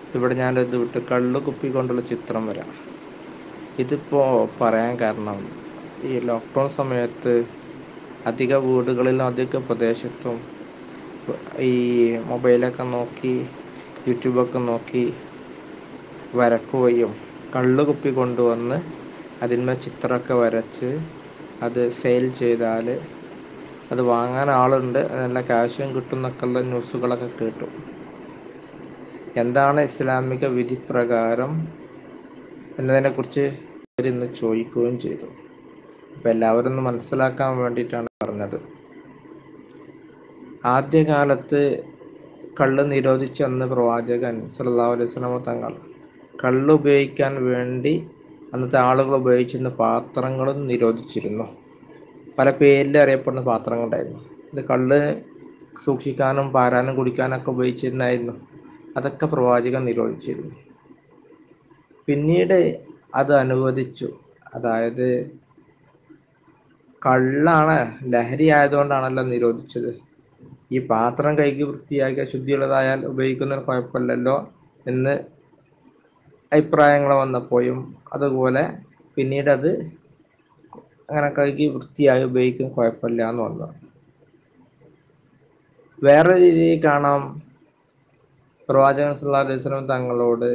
ഇവിടെ ഞാനിത് വിട്ട് കള്ള് കുപ്പി കൊണ്ടുള്ള ചിത്രം വരാം ഇതിപ്പോൾ പറയാൻ കാരണം ഈ ലോക്ക്ഡൗൺ സമയത്ത് അധിക വീടുകളിലും അധിക പ്രദേശത്തും ഈ മൊബൈലൊക്കെ നോക്കി യൂട്യൂബൊക്കെ നോക്കി വരക്കുകയും കള്ള് കുപ്പി കൊണ്ടുവന്ന് അതിന്മേൽ ചിത്രമൊക്കെ വരച്ച് അത് സെയിൽ ചെയ്താൽ അത് വാങ്ങാൻ ആളുണ്ട് നല്ല കാശും കിട്ടും എന്നൊക്കെയുള്ള ന്യൂസുകളൊക്കെ കേട്ടു എന്താണ് ഇസ്ലാമിക വിധി പ്രകാരം എന്നതിനെക്കുറിച്ച് ഇന്ന് ചോദിക്കുകയും ചെയ്തു അപ്പോൾ എല്ലാവരും ഒന്ന് മനസ്സിലാക്കാൻ വേണ്ടിയിട്ടാണ് പറഞ്ഞത് ആദ്യകാലത്ത് കള്ള് നിരോധിച്ച അന്ന് പ്രവാചകൻ സല്ലല്ലാഹു അലൈഹി വസല്ലമ തങ്ങൾ കള്ള് ഉപയോഗിക്കാൻ വേണ്ടി അന്നത്തെ ആളുകൾ ഉപയോഗിച്ചിരുന്ന പാത്രങ്ങളും നിരോധിച്ചിരുന്നു പല പേരിൽ അറിയപ്പെടുന്ന പാത്രങ്ങളുണ്ടായിരുന്നു ഇത് കള്ള് സൂക്ഷിക്കാനും പാരാനും കുടിക്കാനൊക്കെ ഉപയോഗിച്ചിരുന്നായിരുന്നു അതൊക്കെ പ്രവാചകൻ നിരോധിച്ചിരുന്നു പിന്നീട് അത് അനുവദിച്ചു അതായത് കള്ളാണ് ലഹരി ആയതുകൊണ്ടാണല്ലോ നിരോധിച്ചത് ഈ പാത്രം കഴുകി വൃത്തിയാക്കിയ ശുദ്ധിയുള്ളതായാൽ ഉപയോഗിക്കുന്നതിന് കുഴപ്പമില്ലല്ലോ എന്ന് അഭിപ്രായങ്ങൾ വന്നപ്പോഴും അതുപോലെ പിന്നീട് അത് അങ്ങനെ കഴുകി വൃത്തിയായി ഉപയോഗിക്കുന്ന കുഴപ്പമില്ല എന്ന് വന്നു വേറെ രീതിയിൽ കാണാം പ്രവാചകൻ സല്ലല്ലാഹു അലൈഹി വസല്ലം തങ്ങളോട്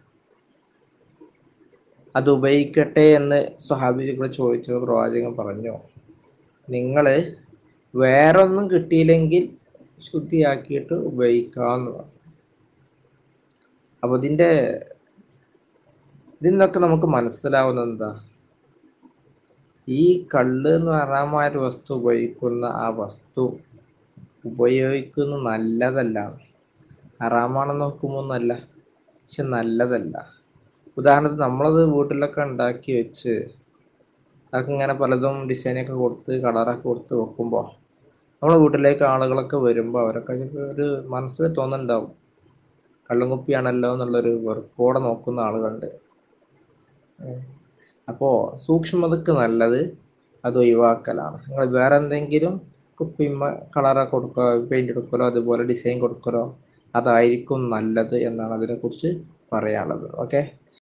അത് ഉപയോഗിക്കട്ടെ എന്ന് സ്വഹാബികൾ ചോദിച്ചു പ്രവാചകൻ പറഞ്ഞു നിങ്ങൾ വേറൊന്നും കിട്ടിയില്ലെങ്കിൽ ശുദ്ധിയാക്കിയിട്ട് ഉപയോഗിക്കാമെന്ന് പറഞ്ഞു അപ്പോൾ ഇതിൻ്റെ ഇതിൽ നിന്നൊക്കെ നമുക്ക് മനസ്സിലാവുന്നത് എന്താ ഈ കള്ള് എന്ന് ഹറാമായ ഒരു വസ്തു ഉപയോഗിക്കുന്ന ആ വസ്തു ഉപയോഗിക്കുന്നത് നല്ലതല്ല ഹറാമാണെന്ന് നോക്കുമ്പോൾ നല്ല പക്ഷെ നല്ലതല്ല ഉദാഹരണത്തിന് നമ്മളത് വീട്ടിലൊക്കെ ഉണ്ടാക്കി വെച്ച് അതൊക്കെ ഇങ്ങനെ പലതും ഡിസൈനൊക്കെ കൊടുത്ത് കളറൊക്കെ കൊടുത്ത് വെക്കുമ്പോൾ നമ്മുടെ വീട്ടിലേക്ക് ആളുകളൊക്കെ വരുമ്പോൾ അവരൊക്കെ ഒരു മനസ്സിൽ തോന്നുന്നുണ്ടാവും കള്ളും കുപ്പിയാണല്ലോ എന്നുള്ളൊരു വെറുപ്പോടെ നോക്കുന്ന ആളുകളുണ്ട് അപ്പോൾ സൂക്ഷ്മതക്ക് നല്ലത് അത് ഒഴിവാക്കലാണ് നിങ്ങൾ വേറെ എന്തെങ്കിലും കുപ്പിമ്മ കളറൊക്കെ കൊടുക്കുക പെയിന്റ് കൊടുക്കലോ അതുപോലെ ഡിസൈൻ കൊടുക്കലോ അതായിരിക്കും നല്ലത് എന്നാണ് അതിനെക്കുറിച്ച് പറയാനുള്ളത് ഓക്കെ